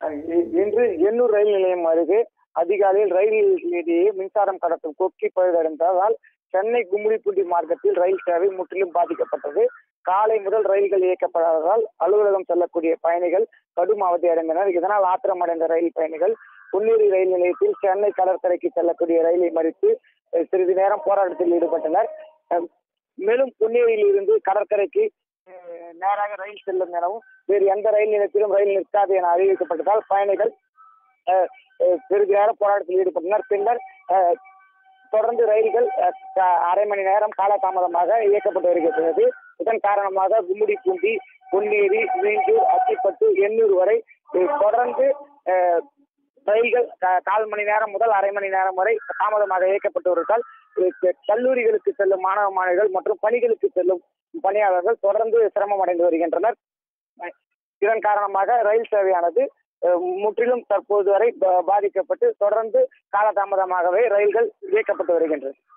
இ- இன்று எண்ணூர் ரயில் நிலையம் அருகே அதிகாலையில் ரயில் இடையே மின்சாரம் கடத்தும் கொக்கி பழுதடைந்ததால் சென்னை கும்மிடிப்பூண்டி மார்க்கத்தில் ரயில் சேவை முற்றிலும் பாதிக்கப்பட்டது காலை முதல் ரயில்கள் இயக்கப்படாததால் அலுவலகம் செல்லக்கூடிய பயணிகள் கடும் அவதி அடைந்தனர் இதனால் ஆத்திரமடைந்த ரயில் பயணிகள் பொன்னேரி ரயில் நிலையத்தில் சென்னை கடற்கரைக்கு செல்லக்கூடிய ரயிலை மறித்து அஹ், சிறிது நேரம் போராட்டத்தில் ஈடுபட்டனர் அஹ், மேலும் பொன்னேரியில் இருந்து கடற்கரைக்கு அஹ், நேராக ரயில் செல்லும் எனவும் வேறு எந்த ரயில் நிலையத்திலும் ரயில் நிற்காது என அறிவிக்கப்பட்டதால் பயணிகள் அஹ், அஹ், சிறிது நேரம் போராட்டத்தில் ஈடுபட்டனர் பின்னர் அஹ், தொடர்ந்து ரயில்கள் அஹ், க- அரை மணி நேரம் காலதாமதமாக இயக்கப்பட்டு வருகிறது இதன் காரணமாக கும்மிடிப்பூண்டி பொன்னேரி மீண்டூர் அத்திப்பட்டு எண்ணூர் வரை அஹ், தொடர்ந்து அஹ், ரயில்கள் கா- கால் மணி நேரம் முதல் அரை மணி நேரம் வரை தாமதமாக இயக்கப்பட்டு வருவதால் அஹ், க- கல்லூரிகளுக்கு செல்லும் மாணவ மாணவிகள் மற்றும் பணிகளுக்கு செல்லும் பணியாளர்கள் தொடர்ந்து சிரமம் அடைந்து வருகின்றனர் அஹ், இதன் காரணமாக ரயில் சேவையானது அஹ், முற்றிலும் தற்போது வரை பா- பாதிக்கப்பட்டு தொடர்ந்து காலதாமதமாகவே ரயில்கள் இயக்கப்பட்டு வருகின்றது